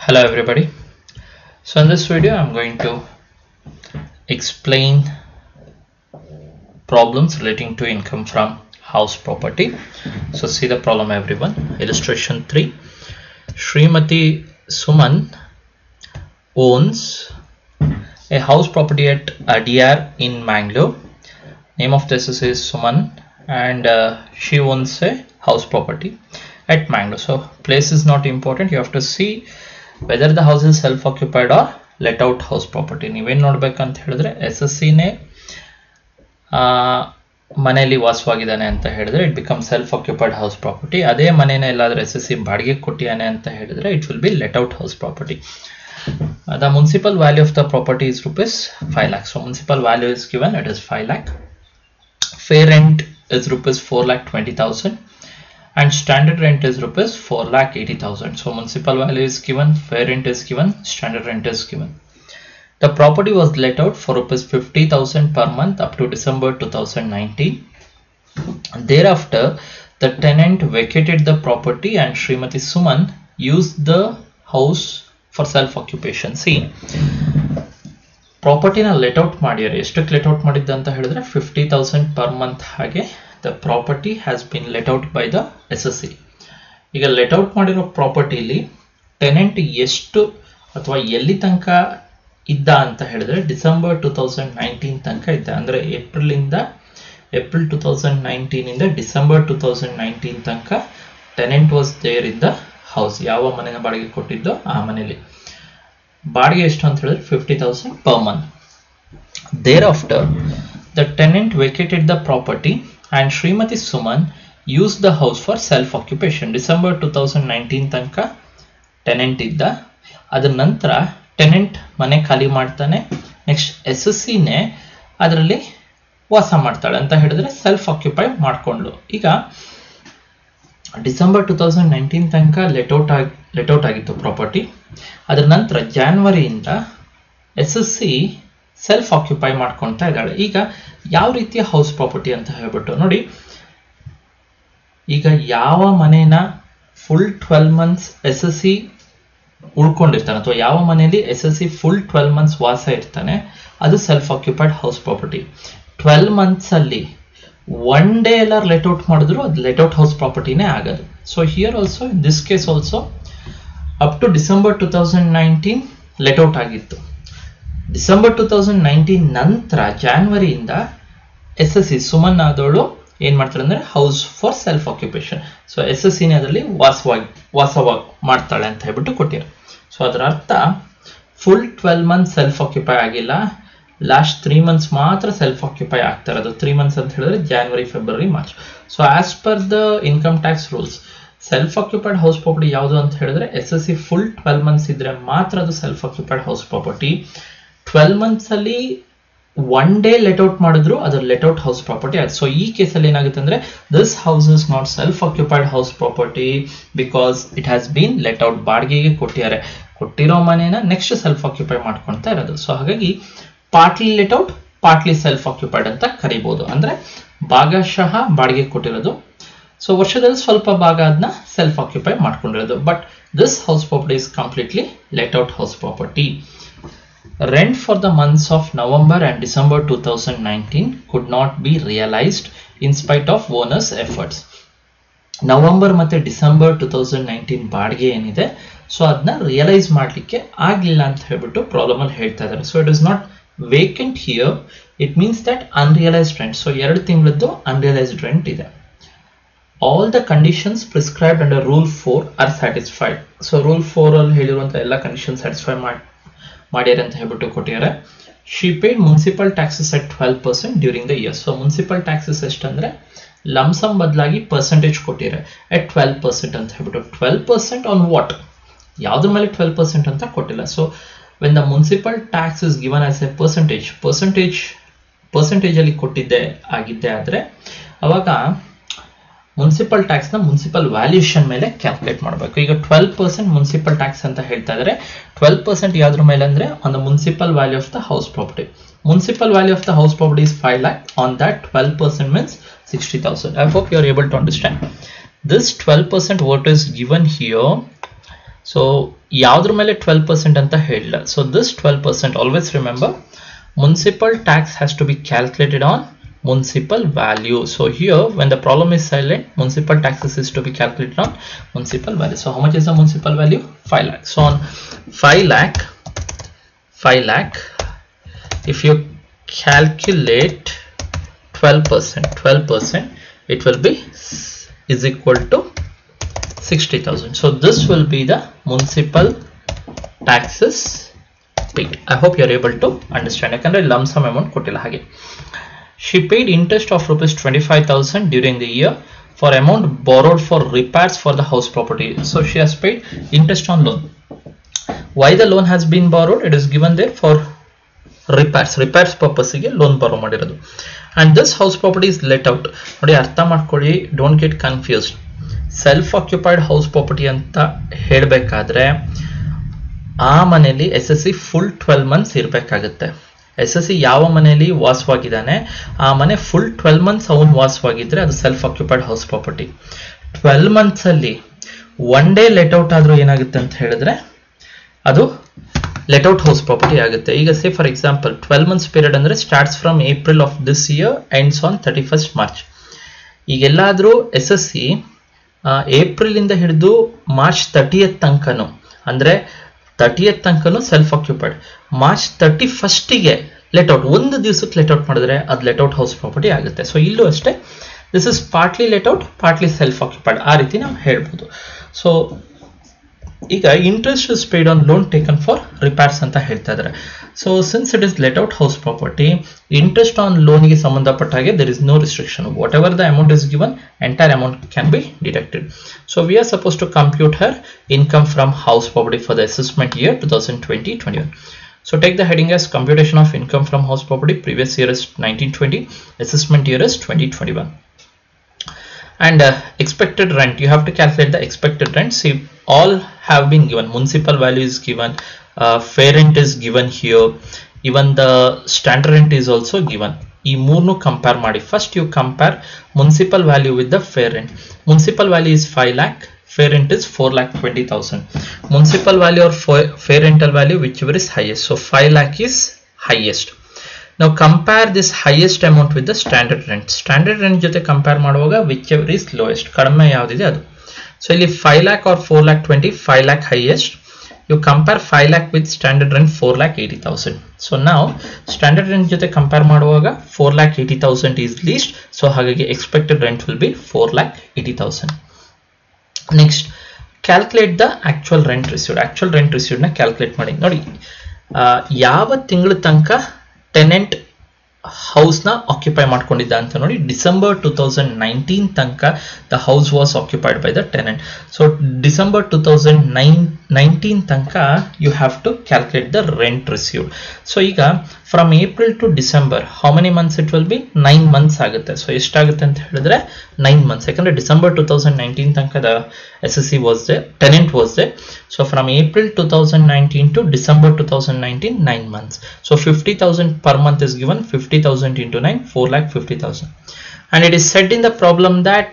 hello everybody so in this video i'm going to explain problems relating to income from house property so see the problem everyone illustration 3 Srimati Suman owns a house property at Adyar in Mangalore name of this is Suman and uh, she owns a house property at Mangalore so place is not important you have to see whether the house is self occupied or let out house property ನೀವೇನು ನೋಡ್ಬೇಕಂತ ಹೇಳಿದ್ರೆ S S ಸಿನೇ ಮನೆಯಲ್ಲಿ ವಾಸವಾಗಿದ್ದಾನೆ ಅಂತ ಹೇಳಿದ್ರೆ it become self occupied house property ಅದೇ ಮನೇನ ಎಲ್ಲಾದ್ರೂ S S C ಬಾಡಿಗೆ ಕೊಟ್ಟಿಯಾನೆ ಅಂತ ಹೇಳಿದ್ರೆ it will be let out house property the municipal value of the property is rupees five lakh so municipal value is given it is five lakh fair rent is rupees 4 lakh 20,000 and standard rent is rupees 4 lakh 80,000. So municipal value is given, fair rent is given, standard rent is given. The property was let out for rupees 50,000 per month up to December 2019. Thereafter, the tenant vacated the property and Srimati Suman used the house for self-occupation. See, ಪ್ರಾಪರ್ಟಿನ let out ಮಾಡ್ಯಾರ ಎಷ್ಟಕ್ಕೆ let out ಮಾಡಿದ್ದ ಅಂತ ಹೇಳಿದ್ರೆ fifty thousand per month ಹಾಗೆ the property has been let out by the S S C ಈಗ let out ಮಾಡಿರೋ ಪ್ರಾಪರ್ಟಿಲಿ ಟೆನೆಂಟ್ ಎಷ್ಟು ಅಥವಾ ಎಲ್ಲಿ ತನಕ ಇದ್ದ ಅಂತ ಹೇಳಿದ್ರೆ ಡಿಸೆಂಬರ್ ಟೂ ತೌಸಂಡ್ ನೈನ್ಟೀನ್ ತನಕ ಇದ್ದ ಅಂದರೆ ಏಪ್ರಿಲಿಂದ ಏಪ್ರಿಲ್ ಟೂ ತೌಸಂಡ್ ನೈನ್ಟೀನಿಂದ ಡಿಸೆಂಬರ್ ಟೂ ತೌಸಂಡ್ ನೈನ್ಟೀನ್ ತನಕ tenant was there in the house ಯಾವ ಮನೆನ ಬಾಡಿಗೆ ಕೊಟ್ಟಿದ್ದೋ ಆ ಮನೇಲಿ ಬಾಡಿಗೆ ಎಷ್ಟು ಅಂತ ಹೇಳಿದ್ರೆ fifty thousand per month thereafter the tenant vacated the property and Shrimati Suman use the house for self occupation December two thousand nineteen ತನಕ ಟೆನೆಂಟ್ ಇದ್ದ ಅದ್ರ ನಂತರ ಟೆನೆಂಟ್ ಮನೆ ಖಾಲಿ ಮಾಡ್ತಾನೆ ನೆಕ್ಸ್ಟ್ ಎಸ್ ಎಸ್ ಸಿನೇ ಅದರಲ್ಲಿ ವಾಸ ಮಾಡ್ತಾಳೆ ಅಂತ ಹೇಳಿದ್ರೆ ಸೆಲ್ಫ್ ಆಕ್ಯುಪೈ ಮಾಡಿಕೊಂಡ್ಲು ಈಗ ಡಿಸೆಂಬರ್ ಟೂ ತೌಸಂಡ್ ನೈನ್ಟೀನ್ ತನಕ ಲೆಟೌಟ್ ಆಗಿ ಲೆಟೌಟ್ ಆಗಿತ್ತು ಪ್ರಾಪರ್ಟಿ ಅದರ ನಂತರ ಜಾನ್ವರಿಯಿಂದ S S C self occupy ಮಾಡ್ಕೊತಾ ಇದ್ದಾಳೆ ಈಗ ಯಾವ ರೀತಿಯ ಹೌಸ್ ಪ್ರಾಪರ್ಟಿ ಅಂತ ಹೇಳ್ಬಿಟ್ಟು ನೋಡಿ ಈಗ ಯಾವ ಮನೇನ full twelve months S S C ಉಳ್ಕೊಂಡಿರ್ತಾನೆ ಅಥವಾ ಯಾವ ಮನೆಯಲ್ಲಿ S S C full twelve months ವಾಸ ಇರ್ತಾನೆ ಅದು self occupied house property twelve months ಅಲ್ಲಿ ಒನ್ ಡೇ ಎಲ್ಲ ಲೆಟ್ಔಟ್ ಮಾಡಿದ್ರು ಅದು ಲೆಟ್ಔಟ್ ಹೌಸ್ ಪ್ರಾಪರ್ಟಿನೇ ಆಗೋದು so here also in this case also up to December two thousand nineteen let out ಆಗಿತ್ತು ಡಿಸೆಂಬರ್ ಟೂ ತೌಸಂಡ್ ನೈನ್ಟೀನ್ ನಂತರ ಜಾನ್ವರಿಯಿಂದ ಎಸ್ ಎಸ್ ಸಿ ಸುಮನ್ ಆದವಳು ಏನ್ ಮಾಡ್ತಾಳೆ ಅಂದ್ರೆ house for self occupation so S S ಸಿನೇ ಅದರಲ್ಲಿ ವಾಸವಾಗಿ ವಾಸವಾಗಿ ಮಾಡ್ತಾಳೆ ಅಂತ ಹೇಳ್ಬಿಟ್ಟು ಕೊಟ್ಟಿರ ಸೊ ಅದರ ಅರ್ಥ full twelve month self occupy ಆಗಿಲ್ಲ ಲಾಸ್ಟ್ ತ್ರೀ ಮಂತ್ಸ್ ಮಾತ್ರ ಸೆಲ್ಫ್ ಆಕ್ಯುಪೈ ಆಗ್ತಾ ಇರೋದು ತ್ರೀ ಮಂತ್ಸ್ ಅಂತ ಹೇಳಿದ್ರೆ January February March so as per the income tax rules self occupied house property ಯಾವುದು ಅಂತ ಹೇಳಿದ್ರೆ S S C full twelve months ಇದ್ರೆ ಮಾತ್ರ ಅದು self occupied house property twelve months ಅಲ್ಲಿ ಒನ್ ಡೇ ಲೆಟ್ಔಟ್ ಮಾಡಿದ್ರು ಅದು ಲೆಟ್ಔಟ್ ಹೌಸ್ ಪ್ರಾಪರ್ಟಿ ಅದು ಸೊ ಈ ಕೇಸಲ್ಲಿ ಏನಾಗುತ್ತೆ ಅಂದ್ರೆ this house is not self occupied house property because it has been let out ಬಾಡಿಗೆಗೆ ಕೊಟ್ಟಿದ್ದಾರೆ ಕೊಟ್ಟಿರೋ ಮನೇನ ನೆಕ್ಸ್ಟ್ ಸೆಲ್ಫ್ ಆಕ್ಯುಪೈ ಮಾಡ್ಕೊಳ್ತಾ ಇರೋದು ಸೊ ಹಾಗಾಗಿ partly let out partly self occupied ಅಂತ ಕರಿಬಹುದು ಅಂದ್ರೆ ಭಾಗಶಃ ಬಾಡಿಗೆ ಕೊಟ್ಟಿರೋದು ಸೊ ವರ್ಷದಲ್ಲಿ ಸ್ವಲ್ಪ ಭಾಗ ಅದನ್ನ ಸೆಲ್ಫ್ ಆಕ್ಯುಪೈ ಮಾಡ್ಕೊಂಡಿರೋದು but this house property is completely let out house property Rent for the months of November and December 2019 could not be realized in spite of owners efforts. November ಮತ್ತೆ ಡಿಸೆಂಬರ್ ಟೂ ತೌಸಂಡ್ ನೈನ್ಟೀನ್ ಬಾಡಿಗೆ ಏನಿದೆ so ಅದನ್ನ realise ಮಾಡಲಿಕ್ಕೆ ಆಗಲಿಲ್ಲ ಅಂತ ಹೇಳ್ಬಿಟ್ಟು problem ಅಲ್ಲಿ ಹೇಳ್ತಾ ಇದ್ದಾರೆ so it is not vacant here it means that unrealised rent so ಎರಡು ತಿಂಗಳದ್ದು ಅನ್ರಿಯಲೈಸ್ಡ್ ರೆಂಟ್ ಇದೆ all the conditions prescribed under rule four are satisfied so rule four ಅಲ್ಲಿ ಹೇಳಿರುವಂಥ ಎಲ್ಲ ಕಂಡೀಷನ್ ಸ್ಯಾಟಿಸ್ಫೈ ಮಾಡಿ ಮಾಡ್ಯಾರ ಅಂತ ಹೇಳ್ಬಿಟ್ಟು ಕೊಟ್ಟಿದ್ದಾರೆ she paid municipal taxes at twelve percent during the year so municipal taxes ಎಷ್ಟಂದ್ರೆ ಲಮ್ಸಮ್ ಬದಲಾಗಿ ಪರ್ಸೆಂಟೇಜ್ ಕೊಟ್ಟಿದ್ದಾರೆ ಎಟ್ ಟ್ವೆಲ್ ಪರ್ಸೆಂಟ್ ಅಂತ ಹೇಳ್ಬಿಟ್ಟು ಟ್ವೆಲ್ ಪರ್ಸೆಂಟ್ ಆನ್ ವಾಟ್ ಯಾವ್ದ್ರ ಮೇಲೆ ಟ್ವೆಲ್ ಪರ್ಸೆಂಟ್ ಅಂತ ಕೊಟ್ಟಿಲ್ಲ so when the municipal tax is given as a percentage percentage percentage ಅಲ್ಲಿ ಕೊಟ್ಟಿದ್ದೆ ಆಗಿದ್ದೆ ಆದ್ರೆ ಅವಾಗ ಮುನ್ಸಿಪಲ್ ಟ್ಯಾಕ್ಸ್ನ ಮುನ್ಸಿಪಲ್ ವ್ಯಾಲ್ಯೂಷನ್ ಮೇಲೆ ಕ್ಯಾಲ್ಕುಲೇಟ್ ಮಾಡಬೇಕು ಈಗ ಟ್ವೆಲ್ ಪರ್ಸೆಂಟ್ ಮುನ್ಸಿಪಲ್ ಟ್ಯಾಕ್ಸ್ ಅಂತ ಹೇಳ್ತಾ ಇದ್ದಾರೆ ಟ್ವೆಲ್ ಪರ್ಸೆಂಟ್ ಯಾವ್ದ್ರ ಮೇಲೆ ಅಂದ್ರೆ on the municipal value of the house property municipal value of the house property is five lakh on that twelve percent means sixty thousand I hope you are able to understand this 12% what is given here so ಯಾವ್ದ್ರ ಮೇಲೆ twelve percent ಅಂತ ಹೇಳಿಲ್ಲ so this twelve percent always remember municipal tax has to be calculated on municipal value so here when the problem is silent municipal taxes is to be calculated on municipal value so how much is the municipal value 5 lakh so on 5 lakh 5 lakh if you calculate 12 percent 12 percent it will be is equal to 60,000 so this will be the municipal taxes paid i hope you are able to understand ಯಾಕಂದ್ರೆ lump sum amount ಕೊಟ್ಟಿಲ್ಲ ಹಾಗೆ she paid interest of rupees 25000 during the year for amount borrowed for repairs for the house property so she has paid interest on loan why the loan has been borrowed it is given there for repairs repairs purpose ಗೆ loan borrow ಮಾಡಿರೋದು and this house property is let out ನೋಡಿ ಅರ್ಥ ಮಾಡ್ಕೊಳ್ಳಿ don't get confused self occupied house property ಅಂತ ಹೇಳಬೇಕಾದ್ರೆ ಆ ಮನೆಯಲ್ಲಿ S S C full twelve months ಇರಬೇಕಾಗುತ್ತೆ ಎಸ್ ಎಸ್ ಸಿ ಯಾವ ಮನೆಯಲ್ಲಿ ವಾಸವಾಗಿದ್ದಾನೆ ಆ ಮನೆ ಫುಲ್ ಟ್ವೆಲ್ ಮಂತ್ಸ್ ಅವನು ವಾಸವಾಗಿದ್ರೆ ಅದು self occupied house property twelve months ಅಲ್ಲಿ ಒನ್ ಡೇ ಲೆಟ್ ಔಟ್ ಆದ್ರೂ ಏನಾಗುತ್ತೆ ಅಂತ ಹೇಳಿದ್ರೆ ಅದು ಲೆಟ್ ಔಟ್ ಹೌಸ್ ಪ್ರಾಪರ್ಟಿ ಆಗುತ್ತೆ ಈಗ say for example twelve months period ಅಂದ್ರೆ starts from April of this year ends on thirty first March ಈಗೆಲ್ಲಾದ್ರೂ ಎಸ್ ಎಸ್ ಸಿ ಏಪ್ರಿಲ್ ಇಂದ ಹಿಡಿದು ಮಾರ್ಚ್ ತರ್ಟಿಯತ್ ತನಕನು ಅಂದ್ರೆ ತರ್ಟಿಯತ್ ತನಕನು ಸೆಲ್ಫ್ ಆಕ್ಯುಪೈಡ್ ಮಾರ್ಚ್ ತರ್ಟಿ ಫಸ್ಟಿಗೆ ಲೆಟ್ಔಟ್ ಒಂದು ದಿವಸಕ್ಕೆ ಲೆಟ್ಔಟ್ ಮಾಡಿದ್ರೆ ಅದು ಲೆಟ್ಔಟ್ ಹೌಸ್ ಪ್ರಾಪರ್ಟಿ ಆಗುತ್ತೆ ಸೊ ಇಲ್ಲೂ ಅಷ್ಟೇ this is partly let out partly self occupied ಆ ರೀತಿ ನಾವು ಹೇಳ್ಬೋದು ಸೊ ಈಗ interest is paid on loan taken for repairs ಅಂತ ಹೇಳ್ತಾ ಇದ್ದಾರೆ so since it is let out house property interest on ಲೋನ್ಗೆ ಸಂಬಂಧಪಟ್ಟ ಹಾಗೆ there is no restriction whatever the amount is given entire amount can be deducted so we are suppose to compute her income from house property for the assessment year two thousand twenty twenty one So take the heading as computation of income from house property. Previous year is 1920, assessment year is 2021. And uh, expected rent, you have to calculate the expected rent. See, all have been given. Municipal value is given, uh, fair rent is given here. Even the standard rent is also given. ಈ ಮೂರನ್ನು compare ಮಾಡಿ first you compare municipal value with the fair rent municipal value is five lakh fair rent is 4 lakh 20,000 municipal value or fair rental value whichever is highest so 5 lakh is highest now compare this highest amount with the standard rent standard rent ಜೊತೆ compare ಮಾಡುವಾಗ whichever is lowest ಕಡಿಮೆ ಯಾವ್ದಿದೆ ಅದು so ಇಲ್ಲಿ 5 lakh or 4 lakh 20 5 lakh highest you compare 5 lakh with standard rent 4 lakh 80,000 so now standard rent ಜೊತೆ compare ಮಾಡುವಾಗ 4 lakh 80,000 is least so ಹಾಗಾಗಿ expected rent will be 4 lakh 80,000 next calculate the actual rent received actual rent received ನ calculate ಮಾಡಿ ನೋಡಿ ಯಾವ ತಿಂಗಳ ತನಕ tenant house ನ ಆಕ್ಯುಪೈ ಮಾಡ್ಕೊಂಡಿದ್ದ ಅಂತ ನೋಡಿ ಡಿಸೆಂಬರ್ ಟೂ ತೌಸಂಡ್ ನೈನ್ಟೀನ್ ತನಕ the house was occupied by the tenant so December two thousand nine nineteen ತನಕ you have to calculate the rent received so ಈಗ from April to December how many months it will be nine months ಆಗುತ್ತೆ so ಎಷ್ಟಾಗುತ್ತೆ ಅಂತ ಹೇಳಿದ್ರೆ nine months ಯಾಕಂದ್ರೆ December two thousand nineteen ತನಕ the S S C was there tenant was there so from April two thousand nineteen to December two thousand nineteen nine months so fifty thousand per month is given fifty thousand into nine four lakh fifty thousand and it is set in the problem that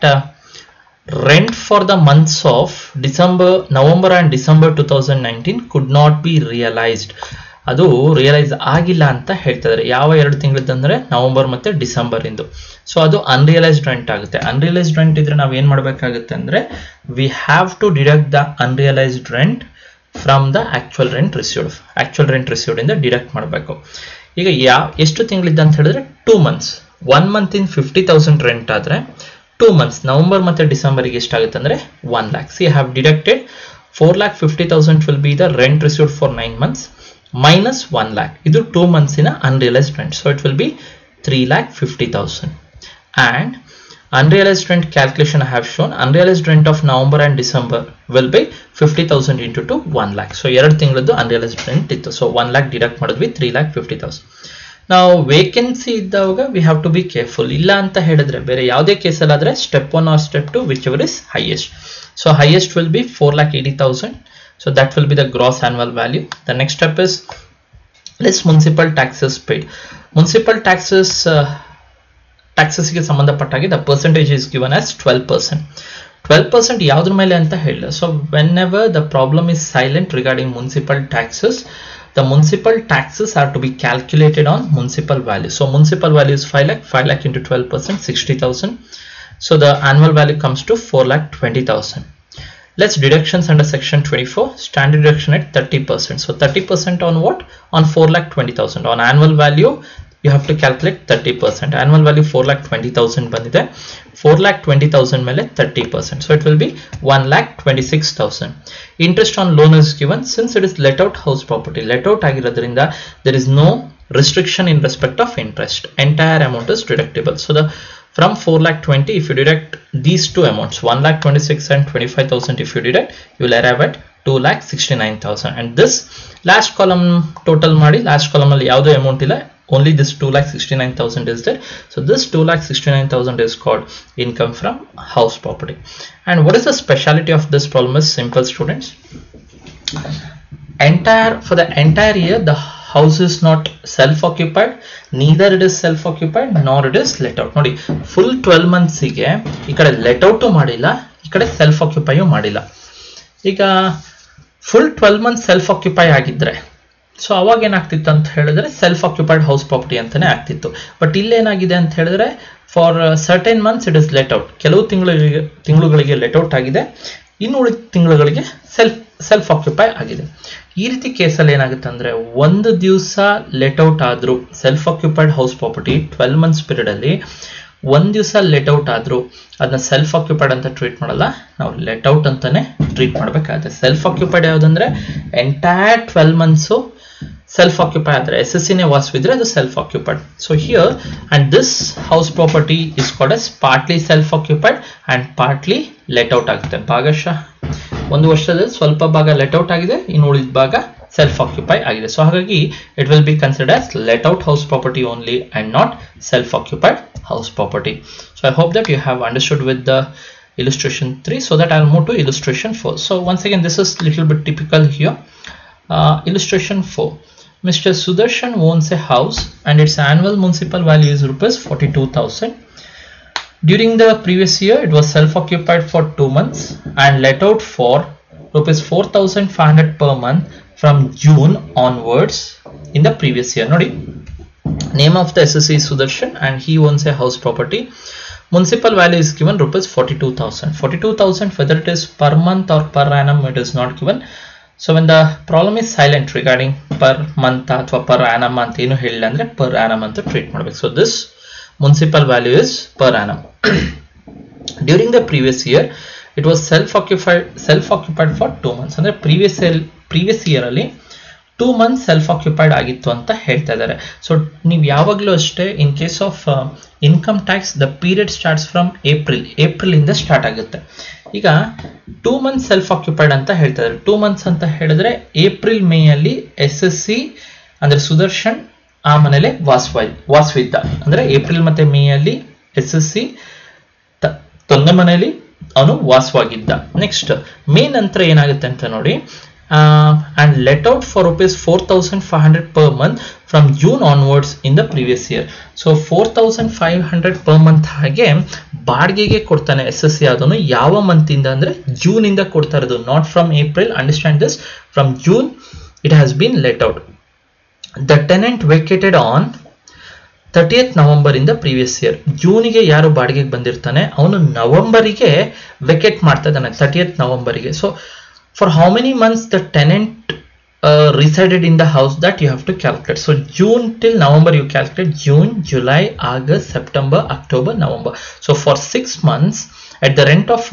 rent for the months of December, November and December 2019 could not be realized. ಅದು realize ಆಗಿಲ್ಲ ಅಂತ ಹೇಳ್ತಾ ಇದ್ದಾರೆ ಯಾವ ಎರಡು ತಿಂಗಳದಂದ್ರೆ November ಮತ್ತೆ December ಇಂದು ಸೊ ಅದು ಅನ್ರಿಯಲೈಸ್ಡ್ ರೆಂಟ್ ಆಗುತ್ತೆ ಅನ್ರಿಯಲೈಸ್ಡ್ ರೆಂಟ್ ಇದ್ರೆ ನಾವು ಏನ್ ಮಾಡ್ಬೇಕಾಗುತ್ತೆ ಅಂದ್ರೆ we have to deduct the unrealized rent from the actual rent received actual rent received ಇಂದ ಡಿಡಕ್ಟ್ ಮಾಡಬೇಕು ಈಗ ಯಾ ಎಷ್ಟು ತಿಂಗಳಿದ್ದ ಅಂತ ಹೇಳಿದ್ರೆ two months one month in fifty thousand rent ಆದ್ರೆ ಟೂ ಮಂತ್ಸ್ ನವೆಂಬರ್ ಮತ್ತೆ ಡಿಸೆಂಬರ್ಗೆ ಎಷ್ಟಾಗುತ್ತೆ ಅಂದ್ರೆ one lac C have deducted four lakh fifty thousand will be the rent received for nine months minus one lakh ಇದು ಟೂ ಮಂತ್ಸಿನ unrealized rent so it will be three lakh fifty thousand and unrealized rent calculation I have shown unrealized rent of November and December will be 50,000 into 2 1 lakh so ಎರಡು ತಿಂಗಳದ್ದು unrealized rent ಇತ್ತು so 1 lakh deduct ಮಾಡಿದ್ವಿ 3 lakh 50,000 ನಾವು vacancy ಇದ್ದಾಗ we have to be careful ಇಲ್ಲ ಅಂತ ಹೇಳಿದ್ರೆ ಬೇರೆ ಯಾವುದೇ ಕೇಸಲ್ಲಿ ಆದರೆ step one or step two whichever is highest so highest will be four lakh eighty thousand so that will be the gross annual value the next step is less municipal taxes paid municipal taxes ಟ್ಯಾಕ್ಸಸ್ಗೆ ಸಂಬಂಧಪಟ್ಟಾಗಿ the percentage is given as twelve percent twelve percent ಯಾವ್ದ್ರ ಮೇಲೆ ಅಂತ ಹೇಳಿಲ್ಲ so whenever the problem is silent regarding municipal taxes the municipal taxes are to be calculated on municipal value. So municipal value is 5 lakh, 5 lakh into 12 percent, 60,000. So the annual value comes to 4 lakh 20,000. Let's deductions under section 24, standard deduction at 30 percent. So 30 percent on what? On 4 lakh 20,000. On annual value, you have to calculate 30 percent. Annual value 4 lakh 20,000 ಬಂದಿದೆ 4 lakh 20,000 ಮೇಲೆ 30 percent. So it will be 1 lakh 26,000. Interest on loan is given since it is let out house property. Let out ಆಗಿರೋದ್ರಿಂದ there is no restriction in respect of interest. Entire amount is deductible. So the from 4 lakh 20 if you deduct these two amounts 1 lakh 26 and 25,000 if you deduct you will arrive at 2 lakh 69,000 and this last column total ಮಾಡಿ last column ಅಲ್ಲಿ ಯಾವುದೇ amount ಇಲ್ಲ only this 2 lakh 69,000 is there so this 2 lakh 69,000 is called income from house property and what is the speciality of this problem is simple students entire for the entire year the house is not self occupied neither it is self occupied nor it is let out ನೋಡಿ full twelve ಮಂತ್ಸಿಗೆ ಈ ಕಡೆ let out ಮಾಡಿಲ್ಲ ಈ ಕಡೆ self occupy ಮಾಡಿಲ್ಲ ಈಗ full twelve month self occupy ಆಗಿದ್ರೆ ಸೊ ಅವಾಗ ಏನಾಗ್ತಿತ್ತು ಅಂತ ಹೇಳಿದ್ರೆ ಸೆಲ್ಫ್ ಆಕ್ಯುಪೈಡ್ ಹೌಸ್ ಪ್ರಾಪರ್ಟಿ ಅಂತಾನೆ ಆಗ್ತಿತ್ತು ಬಟ್ ಇಲ್ಲೇನಾಗಿದೆ ಅಂತ ಹೇಳಿದ್ರೆ for certain months it is let out ಕೆಲವು ತಿಂಗಳಿಗೆ ತಿಂಗಳುಗಳಿಗೆ ಲೆಟ್ ಔಟ್ ಆಗಿದೆ ಇನ್ನು ಉಳಿದ ತಿಂಗಳುಗಳಿಗೆ ಸೆಲ್ಫ್ ಸೆಲ್ಫ್ ಆಕ್ಯುಪೈ ಆಗಿದೆ ಈ ರೀತಿ ಕೇಸಲ್ಲಿ ಏನಾಗುತ್ತೆ ಅಂದ್ರೆ ಒಂದು ದಿವಸ ಲೆಟ್ ಔಟ್ ಆದ್ರೂ self occupied house property twelve months period ಅಲ್ಲಿ ಒಂದ್ ದಿವಸ ಲೆಟ್ ಔಟ್ ಆದ್ರೂ ಅದನ್ನ ಸೆಲ್ಫ್ ಆಕ್ಯುಪೈಡ್ ಅಂತ ಟ್ರೀಟ್ ಮಾಡಲ್ಲ ನಾವು ಲೆಟ್ ಔಟ್ ಅಂತಾನೆ ಟ್ರೀಟ್ ಮಾಡ್ಬೇಕಾಗುತ್ತೆ ಸೆಲ್ಫ್ ಆಕ್ಯುಪೈಡ್ ಯಾವ್ದಂದ್ರೆ entire twelve months self occupy ಆದ್ರೆ ಎಸ್ ಎಸ್ ಸಿನೇ ವಾಸವಿದ್ರೆ ಅದು self occupied so here and this house property is called as partly self occupied and partly let out ಆಗುತ್ತೆ ಭಾಗಶಃ ಒಂದು ವರ್ಷದಲ್ಲಿ ಸ್ವಲ್ಪ ಭಾಗ ಲೆಟ್ ಔಟ್ ಆಗಿದೆ ಇನ್ನು ಉಳಿದ ಭಾಗ ಸೆಲ್ಫ್ ಆಕ್ಯುಪೈ ಆಗಿದೆ ಸೊ ಹಾಗಾಗಿ it will be consider as let out house property only and not self occupied house property. So I hope that you have understood with the illustration 3 so that I'll move to illustration 4. So once again this is little bit typical here. Uh, illustration 4. Mr. Sudarshan owns a house and its annual municipal value is rupees 42,000. During the previous year it was self-occupied for 2 months and let out for rupees 4,500 per month from June onwards in the previous year. Nodi, name of the SSC is Sudarshan and he owns a house property. Municipal value is given rupees 42,000. 42,000 whether it is per month or per annum it is not given. So when the problem is silent regarding per month ಅಥವಾ per annum ಅಂತ ಏನು ಹೇಳಿಲ್ಲ ಅಂದ್ರೆ per annum ಅಂತ treat ಮಾಡ್ಬೇಕು so this municipal value is per annum. During the previous year it was self occupied self occupied for two months ಅಂದ್ರೆ previous year previous year ಅಲ್ಲಿ two months self occupied ಆಗಿತ್ತು ಅಂತ ಹೇಳ್ತಾ ಇದ್ದಾರೆ so ನೀವು ಯಾವಾಗಲೂ ಅಷ್ಟೇ in case of income tax the period starts from April April ಇಂದ ಸ್ಟಾರ್ಟ್ ಆಗುತ್ತೆ ಈಗ ಟೂ ಮಂತ್ಸ್ ಸೆಲ್ಫ್ ಆಕ್ಯುಪೈಡ್ ಅಂತ ಹೇಳ್ತಾ ಇದ್ದಾರೆ ಟೂ ಮಂತ್ಸ್ ಅಂತ ಹೇಳಿದ್ರೆ ಏಪ್ರಿಲ್ ಮೇ ಅಲ್ಲಿ ಎಸ್ ಎಸ್ ಸಿ ಅಂದ್ರೆ ಸುದರ್ಶನ್ ಆ ಮನೇಲೆ ವಾಸವಾಯ್ ವಾಸವಿದ್ದ ಅಂದ್ರೆ ಏಪ್ರಿಲ್ ಮತ್ತೆ ಮೇ ಅಲ್ಲಿ ಎಸ್ ಎಸ್ ಸಿ ತೊಂದ ಮನೆಯಲ್ಲಿ ಅವನು ವಾಸವಾಗಿದ್ದ ನೆಕ್ಸ್ಟ್ ಮೇ ನಂತರ ಏನಾಗುತ್ತೆ ಅಂತ ನೋಡಿ uh, and let out for rupees 4500 per month from June onwards in the previous year. So 4500 per month ಹಾಗೆ ಬಾಡಿಗೆಗೆ ಕೊಡ್ತಾನೆ ಎಸ್ ಎಸ್ ಸಿ ಅದನ್ನು ಯಾವ ಮಂತ್ ಇಂದ ಅಂದ್ರೆ ಜೂನ್ ಇಂದ ಕೊಡ್ತಾ ಇರೋದು not from April understand this from June it has been let out the tenant vacated on thirtieth November ಇಂದ ಪ್ರೀವಿಯಸ್ ಇಯರ್ ಜೂನಿಗೆ ಯಾರು ಬಾಡಿಗೆಗೆ ಬಂದಿರ್ತಾನೆ ಅವನು ನವೆಂಬರಿಗೆ ವೆಕೆಟ್ ಮಾಡ್ತಾ ಇದ್ದಾನೆ ತರ್ಟಿಯತ್ ನವೆಂಬರಿಗೆ so for how many months the tenant uh, resided in the house that you have to calculate so june till november you calculate june july august september october november so for six months at the rent of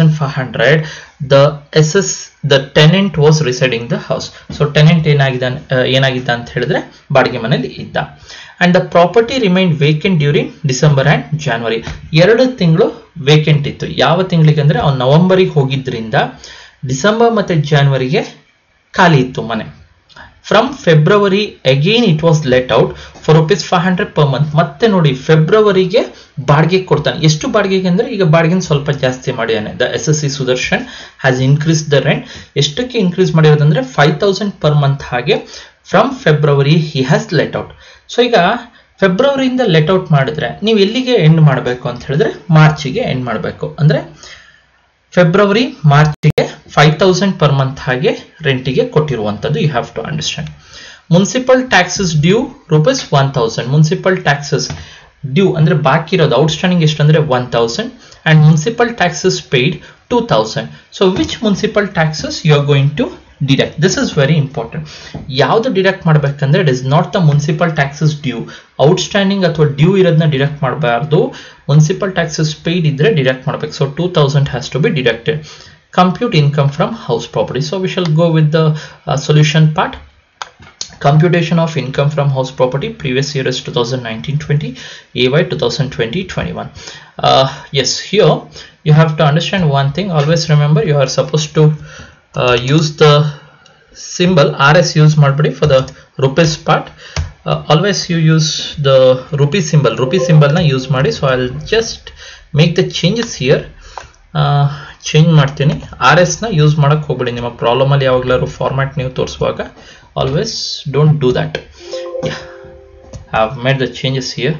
4500 the ss the tenant was residing the house so tenant ಏನಾಗಿದ್ದ ಏನಾಗಿದ್ದ ಅಂತ ಹೇಳಿದ್ರೆ ಬಾಡಿಗೆ ಮನೆಯಲ್ಲಿ ಇದ್ದ and the property remain vacant during December and January ಎರಡು ತಿಂಗಳು vacant ಇತ್ತು ಯಾವ ತಿಂಗಳಿಗೆ ಅಂದ್ರೆ ಅವ್ನು ನವೆಂಬರಿಗೆ ಹೋಗಿದ್ರಿಂದ ಡಿಸೆಂಬರ್ ಮತ್ತೆ ಜಾನ್ವರಿಗೆ ಖಾಲಿ ಇತ್ತು ಮನೆ from February again it was let out for rupees five hundred per month ಮತ್ತೆ ನೋಡಿ ಫೆಬ್ರವರಿಗೆ ಬಾಡಿಗೆ ಕೊಡ್ತಾನೆ ಎಷ್ಟು ಬಾಡಿಗೆಗೆ ಅಂದ್ರೆ ಈಗ ಬಾಡಿಗೆ ಸ್ವಲ್ಪ ಜಾಸ್ತಿ ಮಾಡಿದಾನೆ the S S C Sudarshan has increase the rent ಎಷ್ಟಕ್ಕೆ ಇನ್ಕ್ರೀಸ್ ಮಾಡಿರೋದಂದ್ರೆ ಫೈವ್ ತೌಸಂಡ್ ಪರ್ ಮಂತ್ ಹಾಗೆ from February he has let out so ಈಗ ಫೆಬ್ರವರಿಯಿಂದ ಲೆಟ್ ಔಟ್ ಮಾಡಿದ್ರೆ ನೀವು ಎಲ್ಲಿಗೆ ಎಂಡ್ ಮಾಡಬೇಕು ಅಂತ ಹೇಳಿದ್ರೆ ಮಾರ್ಚಿಗೆ ಎಂಡ್ ಮಾಡಬೇಕು ಅಂದ್ರೆ ಫೆಬ್ರವರಿ ಮಾರ್ಚ್ಗೆ ಫೈವ್ ತೌಸಂಡ್ ಪರ್ ಮಂತ್ ಹಾಗೆ ರೆಂಟಿಗೆ ಕೊಟ್ಟಿರುವಂತದ್ದು you have to understand municipal taxes due rupees one thousand municipal taxes due ಅಂದ್ರೆ ಬಾಕಿ ಇರೋದು ಔಟ್ಸ್ಟ್ಯಾಂಡಿಂಗ್ ಎಷ್ಟು ಅಂದ್ರೆ one thousand and municipal taxes paid two thousand so which municipal taxes you are going to deduct this is very important ಯಾವುದು deduct ಮಾಡಬೇಕಂದ್ರೆ it is not the municipal taxes due outstanding ಅಥವಾ due ಇರೋದನ್ನ deduct ಮಾಡಬಾರ್ದು municipal taxes paid ಇದ್ರೆ deduct ಮಾಡಬೇಕು so two thousand has to be deducted compute income from house property so we shall go with the uh, solution part computation of income from house property previous year is 2019-20 ay 2020-21 uh, yes here you have to understand one thing always remember you are supposed to uh, use the symbol rs use ಮಾಡ್ಬಿಡಿ for the rupees part uh, always you use the rupee symbol rupee symbol na use ಮಾಡಿ so i'll just make the changes here change ಮಾಡ್ತೀನಿ R ಎಸ್ನ use ಮಾಡೋಕ್ಕೆ ಹೋಗ್ಬಿಡಿ ನಿಮ್ಮ ಪ್ರಾಬ್ಲಮಲ್ಲಿ ಯಾವಾಗಲಾದ್ರು format ನೀವು ತೋರಿಸುವಾಗ always don't do that yeah have made the changes here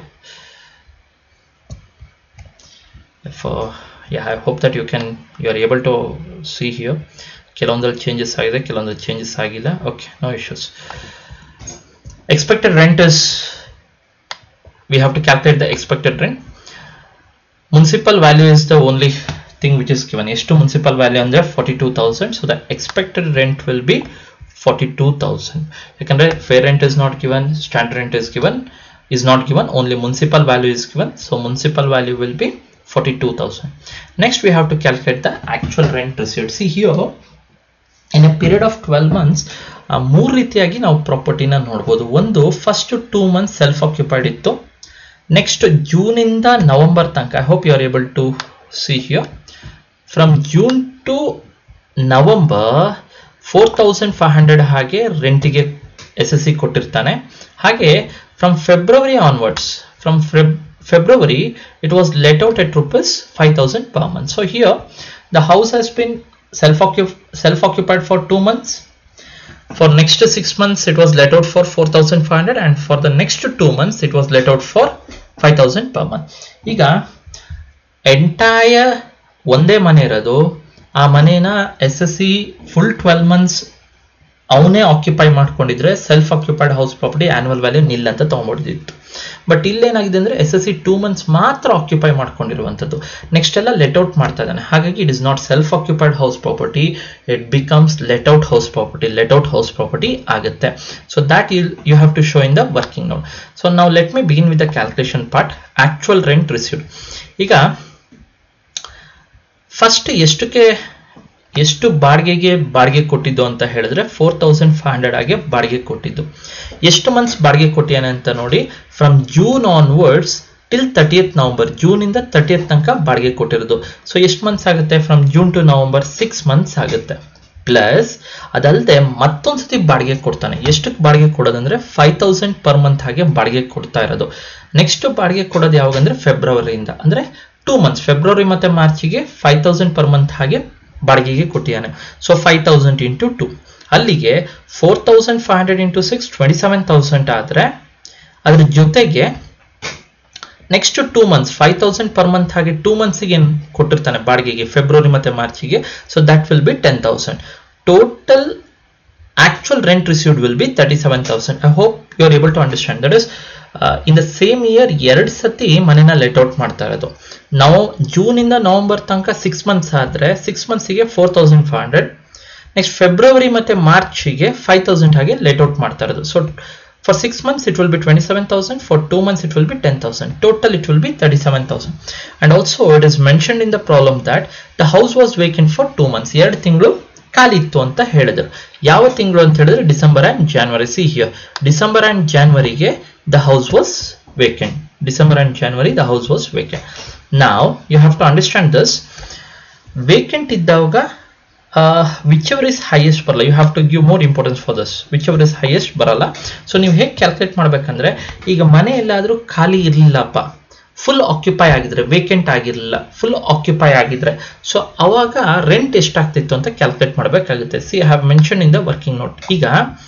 if uh, yeah i hope that you can you are able to see here ಕೆಲವೊಂದಲ್ಲಿ ಚೇಂಜಸ್ ಆಗಿದೆ ಕೆಲವೊಂದಲ್ಲಿ ಚೇಂಜಸ್ ಆಗಿಲ್ಲ okay no issues expected rent is we have to calculate the expected rent municipal value is the only thing which is given ಎಷ್ಟು municipal value ಅಂದ್ರೆ 42000 so the expected rent will be 42000 ಯಾಕಂದ್ರೆ fair rent is not given standard rent is given is not given only municipal value is given so municipal value will be 42000 next we have to calculate the actual rent received see here in a period of 12 months ಮೂರು ರೀತಿಯಾಗಿ ನಾವು ಪ್ರಾಪರ್ಟಿನ ನೋಡ್ಬೋದು ಒಂದು first two months self occupied ಇತ್ತು next ಜೂನಿಂದ November ತನಕ I hope you are able to see here from June to November four thousand five hundred ಹಾಗೆ ರೆಂಟಿಗೆ ಎಸ್ ಎಸ್ ಸಿ ಕೊಟ್ಟಿರ್ತಾನೆ ಹಾಗೆ from February onwards from February it was let out at rupees five thousand per month so here the house has been self self occupied for two months for next six months it was let out for 4500 and for the next two months it was let out for 5000 per month ಈಗ entire ಒಂದೇ ಮನೆ ಇರೋದು ಆ ಮನೇನ S S C full twelve months ಅವನೇ occupy ಮಾಡ್ಕೊಂಡಿದ್ರೆ self occupied house property annual value nil ಅಂತ ತಗೊಂಡ್ಬಿಡ್ತಿತ್ತು ಬಟ್ ಇಲ್ಲೇನಾಗಿದೆ ಅಂದ್ರೆ S S C two months ಮಾತ್ರ ಆಕ್ಯುಪೈ ಮಾಡ್ಕೊಂಡಿರುವಂಥದ್ದು ನೆಕ್ಸ್ಟ್ ಎಲ್ಲ ಲೆಟ್ ಔಟ್ ಮಾಡ್ತಾ ಇದ್ದಾನೆ ಹಾಗಾಗಿ it is not self occupied house property it becomes let out house property let out house property ಆಗುತ್ತೆ so that you you have to show in the working note so ನಾವು let me begin with the calculation part actual rent received ಈಗ first ಎಷ್ಟಕ್ಕೆ ಎಷ್ಟು ಬಾಡಿಗೆಗೆ ಬಾಡಿಗೆ ಕೊಟ್ಟಿದ್ದು ಅಂತ ಹೇಳಿದ್ರೆ ಫೋರ್ ತೌಸಂಡ್ ಫೈವ್ ಹಂಡ್ರೆಡ್ ಆಗಿ ಬಾಡಿಗೆ ಕೊಟ್ಟಿದ್ದು ಎಷ್ಟು ಮಂತ್ಸ್ ಬಾಡಿಗೆ ಕೊಟ್ಟಿಯಾನೆ ಅಂತ ನೋಡಿ from June onwards till thirtieth November June ಇಂದ ತರ್ಟಿಯತ್ ತನಕ ಬಾಡಿಗೆ ಕೊಟ್ಟಿರೋದು ಸೊ ಎಷ್ಟು ಮಂತ್ಸ್ ಆಗುತ್ತೆ from June to November six months ಆಗುತ್ತೆ ಪ್ಲಸ್ ಅದಲ್ಲದೆ ಮತ್ತೊಂದ್ಸತಿ ಬಾಡಿಗೆ ಕೊಡ್ತಾನೆ ಎಷ್ಟಕ್ಕೆ ಬಾಡಿಗೆ ಕೊಡೋದಂದ್ರೆ ಫೈವ್ ತೌಸಂಡ್ ಪರ್ ಮಂತ್ ಹಾಗೆ ಬಾಡಿಗೆ ಕೊಡ್ತಾ ಇರೋದು ನೆಕ್ಸ್ಟ್ ಬಾಡಿಗೆ ಕೊಡೋದು ಯಾವಾಗ ಅಂದ್ರೆ ಫೆಬ್ರವರಿಯಿಂದ ಅಂದ್ರೆ ಟೂ ಮಂತ್ಸ್ ಫೆಬ್ರವರಿ ಮತ್ತೆ ಮಾರ್ಚಿಗೆ ಫೈವ್ ತೌಸಂಡ್ ಪರ್ ಮಂತ್ ಹಾಗೆ ಬಾಡಿಗೆಗೆ ಕೊಟ್ಟಿದ್ದಾನೆ so five thousand into two ಅಲ್ಲಿಗೆ four thousand five hundred into six twenty seven thousand ಆದರೆ ಅದ್ರ ಜೊತೆಗೆ next two months five thousand per month ಹಾಗೆ ಟೂ ಮಂತ್ಸಿಗೆ ಏನು ಕೊಟ್ಟಿರ್ತಾನೆ ಬಾಡಿಗೆಗೆ ಫೆಬ್ರವರಿ ಮತ್ತೆ ಮಾರ್ಚಿಗೆ so that will be ten thousand total actual rent received will be 37000 i hope you are able to understand that is uh, in the same year ಎರಡು ಸತಿ ಮನೆನ ಲೆಟ್ ಔಟ್ ಮಾಡ್ತಾ ಇರೋದು ನಾವು ಜೂನ್ ಇಂದ ನವೆಂಬರ್ ತನಕ ಸಿಕ್ಸ್ ಮಂತ್ಸ್ ಆದ್ರೆ six ಮಂತ್ಸಿಗೆ four thousand five hundred next February ಮತ್ತೆ ಮಾರ್ಚ್ಗೆ ಫೈವ್ ತೌಸಂಡ್ ಹಾಗೆ ಲೆಟ್ ಔಟ್ ಮಾಡ್ತಾ ಇರೋದು so for six months it will be twenty seven thousand for two months it will be ten thousand total it will be thirty seven thousand and also it is mention in the problem that the house was vacant for two months ಎರಡು ತಿಂಗಳು ಖಾಲಿ ಇತ್ತು ಅಂತ ಹೇಳಿದ್ರು ಯಾವ ತಿಂಗಳು ಅಂತ ಹೇಳಿದ್ರೆ December and January see here December and ಜಾನ್ವರಿಗೆ the house was vacant December and January the house was vacant ನಾವ್ you have to understand this vacant ಇದ್ದಾಗ ವಿಚ್ ಎವರ್ ಇಸ್ ಹೈಯೆಸ್ಟ್ ಬರಲ್ಲ you have to give more importance for thus whichever is highest ಬರಲ್ಲ so ನೀವು ಹೇಗೆ calculate ಮಾಡ್ಬೇಕಂದ್ರೆ ಈಗ ಮನೆ ಎಲ್ಲಾದ್ರೂ ಖಾಲಿ ಇರಲಿಲ್ಲಪ್ಪ ಫುಲ್ ಆಕ್ಯುಪೈ ಆಗಿದ್ರೆ ವೇಕೆಂಟ್ ಆಗಿರಲಿಲ್ಲ ಫುಲ್ ಆಕ್ಯುಪೈ ಆಗಿದ್ರೆ ಸೊ ಅವಾಗ ರೆಂಟ್ ಎಷ್ಟಾಗ್ತಿತ್ತು ಅಂತ ಕ್ಯಾಲ್ಕುಲೇಟ್ ಮಾಡಬೇಕಾಗುತ್ತೆ see have mention in the working note ಈಗ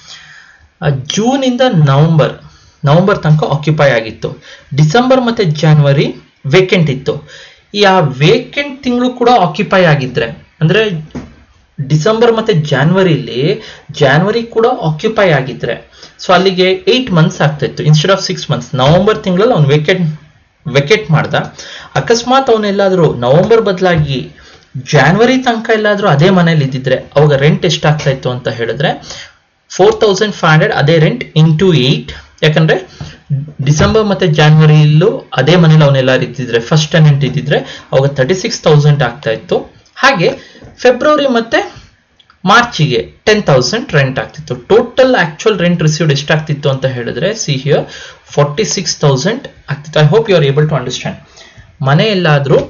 ಜೂನ್ ಇಂದ ನವಂಬರ್ ನವಂಬರ್ ತನಕ ಆಕ್ಯುಪೈ ಆಗಿತ್ತು ಡಿಸೆಂಬರ್ ಮತ್ತೆ ಜಾನ್ವರಿ ವೇಕೆಂಟ್ ಇತ್ತು ಈ ಆ ವೇಕೆಂಟ್ ತಿಂಗಳು ಕೂಡ ಆಕ್ಯುಪೈ ಆಗಿದ್ರೆ ಅಂದ್ರೆ ಡಿಸೆಂಬರ್ ಮತ್ತೆ ಜಾನ್ವರಿಲಿ ಜಾನ್ವರಿ ಕೂಡ ಆಕ್ಯುಪೈ ಆಗಿದ್ರೆ ಸೊ ಅಲ್ಲಿಗೆ ಏಟ್ ಮಂತ್ಸ್ ಆಗ್ತಾ ಇತ್ತು instead of six months November ತಿಂಗಳಲ್ಲಿ ಅವ್ನು ವೆಕೆಟ್ ವೆಕೆಟ್ ಮಾಡ್ದ ಅಕಸ್ಮಾತ್ ಅವನೆಲ್ಲಾದ್ರೂ ನವೆಂಬರ್ ಬದಲಾಗಿ ಜಾನ್ವರಿ ತನಕ ಎಲ್ಲಾದ್ರೂ ಅದೇ ಮನೇಲಿ ಇದ್ದಿದ್ರೆ ಅವಾಗ ರೆಂಟ್ ಎಷ್ಟಾಗ್ತಾ ಇತ್ತು ಅಂತ ಹೇಳಿದ್ರೆ ಫೋರ್ ತೌಸಂಡ್ ಫೈವ್ ಹಂಡ್ರೆಡ್ ಅದೇ ರೆಂಟ್ ಇಂಟು ಏಯ್ಟ್ ಯಾಕಂದ್ರೆ ಡಿಸೆಂಬರ್ ಮತ್ತೆ ಜಾನ್ವರಿಯಲ್ಲೂ ಅದೇ ಮನೇಲಿ ಅವನೆಲ್ಲಾರು ಇದ್ದಿದ್ರೆ ಫಸ್ಟ್ ಟೆನೆಂಟ್ ಇದ್ದಿದ್ರೆ ಅವಾಗ ತರ್ಟಿ ಸಿಕ್ಸ್ ತೌಸಂಡ್ ಆಗ್ತಾ ಇತ್ತು ಹಾಗೆ ಫೆಬ್ರವರಿ ಮತ್ತೆ ಮಾರ್ಚಿಗೆ ಟೆನ್ ತೌಸಂಡ್ ರೆಂಟ್ ಆಗ್ತಿತ್ತು ಟೋಟಲ್ ಆಕ್ಚುಯಲ್ ರೆಂಟ್ ರಿಸೀವ್ಡ್ ಎಷ್ಟಾಗ್ತಿತ್ತು ಅಂತ ಹೇಳಿದ್ರೆ see here forty six thousand ಆಗ್ತಿತ್ತು I hope you are able to understand ಮನೆ ಎಲ್ಲಾದ್ರೂ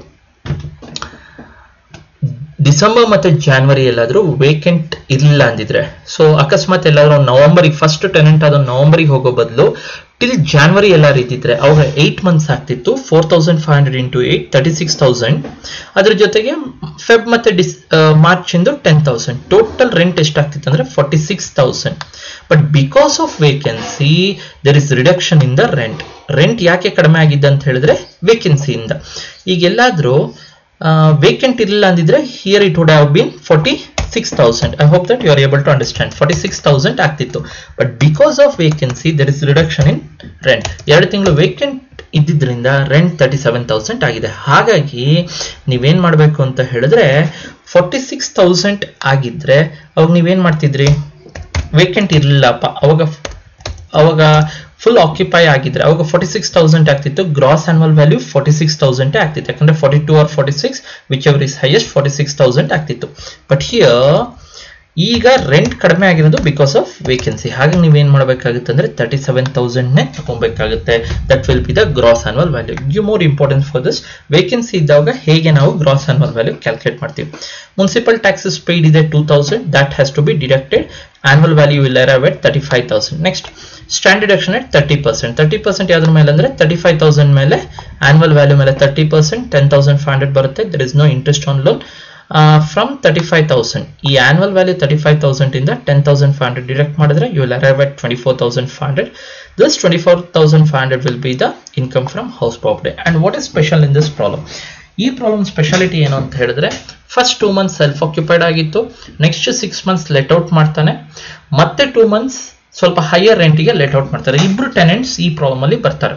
ಡಿಸೆಂಬರ್ ಮತ್ತೆ ಜಾನ್ವರಿ ಎಲ್ಲಾದ್ರೂ ವೇಕೆಂಟ್ ಇರಲಿಲ್ಲ ಅಂದಿದ್ರೆ ಸೊ ಅಕಸ್ಮಾತ್ ಎಲ್ಲಾದ್ರೂ ನವೆಂಬರಿಗೆ ಫಸ್ಟ್ ಟೆನೆಂಟ್ ಆದ ನವೆಂಬರಿಗೆ ಹೋಗೋ ಬದಲು ಟಿಲ್ ಜಾನ್ವರಿ ಎಲ್ಲ ಇದ್ದಿದ್ರೆ ಅವಾಗ ಏಟ್ ಮಂತ್ಸ್ ಆಗ್ತಿತ್ತು four thousand five hundred into eight thirty six thousand ಅದ್ರ ಜೊತೆಗೆ ಫೆಬ್ ಮತ್ತೆ ಡಿಸ್ ಮಾರ್ಚ್ ಇಂದು ಟೆನ್ ತೌಸಂಡ್ ಟೋಟಲ್ ರೆಂಟ್ ಎಷ್ಟಾಗ್ತಿತ್ತು ಅಂದ್ರೆ forty six thousand but because of vacancy there is reduction in the rent rent ಯಾಕೆ ಕಡಿಮೆ ಆಗಿದೆ ಅಂತ ಹೇಳಿದ್ರೆ ವೇಕೆನ್ಸಿಯಿಂದ ಈಗೆಲ್ಲಾದ್ರೂ ವೇಕೆಂಟ್ ಇರಲಿಲ್ಲ ಅಂದಿದ್ರೆ here it would have been forty six thousand I hope that you are able to understand forty six thousand ಆಗ್ತಿತ್ತು but because of vacancy there is reduction in rent ಎರಡು ತಿಂಗಳು ವೇಕೆಂಟ್ ಇದ್ದಿದ್ರಿಂದ ರೆಂಟ್ ತರ್ಟಿ ಸೆವೆನ್ ತೌಸಂಡ್ ಆಗಿದೆ ಹಾಗಾಗಿ ನೀವೇನ್ ಮಾಡಬೇಕು ಅಂತ ಹೇಳಿದ್ರೆ ಫಾರ್ಟಿ ಸಿಕ್ಸ್ ತೌಸಂಡ್ ಆಗಿದ್ರೆ ಅವಾಗ ನೀವೇನ್ ಮಾಡ್ತಿದ್ರಿ ವೇಕೆಂಟ್ ಇರಲಿಲ್ಲಪ್ಪ ಅವಾಗ ಅವಾಗ ಫುಲ್ ಆಕ್ಯುಪೈ ಆಗಿದ್ರೆ ಅವಾಗ ಫಾರ್ಟಿ ಸಿಕ್ಸ್ ತೌಸಂಡ್ ಆಗ್ತಿತ್ತು gross annual value forty six thousand ಆಗ್ತಿತ್ತು ಯಾಕಂದ್ರೆ forty two or forty six whichever is highest forty six thousand ಆಗ್ತಿತ್ತು ಬಟ್ ಹಿಯರ್ ಈಗ ರೆಂಟ್ ಕಡಿಮೆ ಆಗಿರೋದು ಬಿಕಾಸ್ ಆಫ್ ವೇಕೆನ್ಸಿ ಹಾಗೆ ನೀವೇನ್ ಮಾಡಬೇಕಾಗುತ್ತೆ ಅಂದ್ರೆ ತರ್ಟಿ ಸೆವೆನ್ ತೌಸಂಡ್ನೇ ತಗೊಬೇಕಾಗುತ್ತೆ that will be the gross annual value you more important for this vacancy ಇದ್ದಾಗ ಹೇಗೆ ನಾವು ಗ್ರಾಸ್ ಆನ್ಯುವಲ್ ವ್ಯಾಲ್ಯೂ ಕ್ಯಾಲ್ಕುಲೇಟ್ ಮಾಡ್ತೀವಿ ಮುನ್ಸಿಪಲ್ ಟ್ಯಾಕ್ಸಸ್ ಪೇಯ್ಡ್ ಇದೆ two thousand that has to be deducted annual value will arrive at thirty five thousand next standard deduction at thirty percent thirty percent ಯಾವ್ದ್ರ ಮೇಲೆ ಅಂದ್ರೆ thirty five thousand ಮೇಲೆ annual value ಮೇಲೆ thirty percent ten thousand five hundred ಬರುತ್ತೆ there is no interest on loan from thirty five thousand ಈ annual value thirty five thousand ಇಂದ ten thousand five hundred deduct ಮಾಡಿದ್ರೆ you will arrive at twenty four thousand five hundred this twenty four thousand five hundred will be the income from house property and what is special in this problem ಈ problem speciality ಏನು ಅಂತ ಹೇಳಿದ್ರೆ first two months self occupied ಆಗಿತ್ತು next six months let out ಮಾಡ್ತಾನೆ ಮತ್ತೆ two months ಸ್ವಲ್ಪ higher ರೆಂಟಿಗೆ let out ಮಾಡ್ತಾರೆ ಇಬ್ರು ಟೆನೆಂಟ್ಸ್ ಈ ಪ್ರಾಬ್ಲಮ್ ಅಲ್ಲಿ ಬರ್ತಾರೆ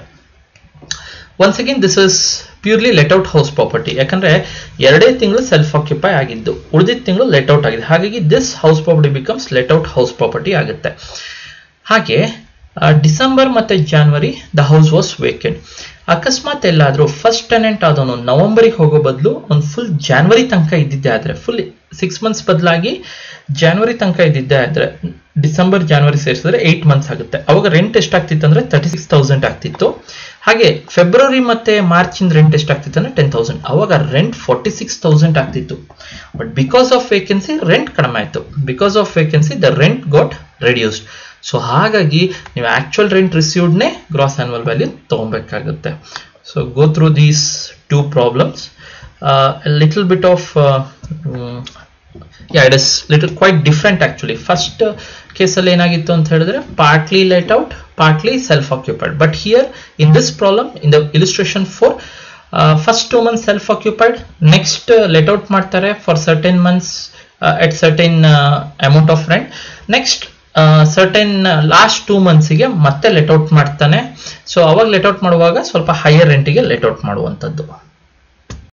once again this is purely let out house property ಯಾಕಂದ್ರೆ ಎರಡೇ ತಿಂಗಳು ಸೆಲ್ಫ್ ಆಕ್ಯುಪೈ ಆಗಿದ್ದು ಉಳಿದಿದ್ದ ತಿಂಗಳು ಲೆಟ್ ಔಟ್ ಆಗಿದೆ ಹಾಗಾಗಿ this house property becomes let out house property ಆಗುತ್ತೆ ಹಾಗೆ ಡಿಸೆಂಬರ್ ಮತ್ತೆ January the house was vacant ಅಕಸ್ಮಾತ್ ಎಲ್ಲಾದ್ರೂ ಫಸ್ಟ್ ಟೆನೆಂಟ್ ಆದವನು ನವೆಂಬರಿಗೆ ಹೋಗೋ ಬದಲು ಒಂದು ಫುಲ್ ಜಾನ್ವರಿ ತನಕ ಇದ್ದಿದ್ದೆ ಆದ್ರೆ ಫುಲ್ ಸಿಕ್ಸ್ ಮಂತ್ಸ್ ಬದಲಾಗಿ ಜಾನ್ವರಿ ತನಕ ಇದ್ದಿದ್ದೆ ಆದ್ರೆ ಡಿಸೆಂಬರ್ ಜಾನ್ವರಿ ಸೇರಿಸಿದ್ರೆ ಏಟ್ ಮಂತ್ಸ್ ಆಗುತ್ತೆ ಅವಾಗ ರೆಂಟ್ ಎಷ್ಟಾಗ್ತಿತ್ತು ಅಂದ್ರೆ ತರ್ಟಿ ಸಿಕ್ಸ್ ತೌಸಂಡ್ ಆಗ್ತಿತ್ತು ಹಾಗೆ ಫೆಬ್ರವರಿ ಮತ್ತೆ ಮಾರ್ಚ್ ಇಂದ ರೆಂಟ್ ಎಷ್ಟಾಗ್ತಿತ್ತು ಅಂದ್ರೆ ಟೆನ್ ತೌಸಂಡ್ ಅವಾಗ ರೆಂಟ್ ಫಾರ್ಟಿ ಸಿಕ್ಸ್ ತೌಸಂಡ್ ಆಗ್ತಿತ್ತು but because of vacancy rent ಕಡಿಮೆ ಆಯ್ತು because of vacancy the rent got reduced so ಹಾಗಾಗಿ ನೀವು ಆಕ್ಚುಯಲ್ ರೆಂಟ್ ರಿಸೀವ್ಡ್ನೇ ಗ್ರಾಸ್ ಆನ್ಯುವಲ್ ವ್ಯಾಲ್ಯೂ ತಗೊಬೇಕಾಗುತ್ತೆ so go through these two problems little bit of yeah it is little quite different actually first ಕೇಸಲ್ಲಿ ಏನಾಗಿತ್ತು ಅಂತ ಹೇಳಿದ್ರೆ partly let out partly self occupied but here in this problem in the illustration four first two months self occupied next let out ಮಾಡ್ತಾರೆ for certain months at certain amount of rent next certain last two ಮಂತ್ಸಿಗೆ ಮತ್ತೆ let out ಮಾಡ್ತಾನೆ so ಅವಾಗ let out ಮಾಡುವಾಗ ಸ್ವಲ್ಪ higher ರೆಂಟಿಗೆ let out ಮಾಡುವಂಥದ್ದು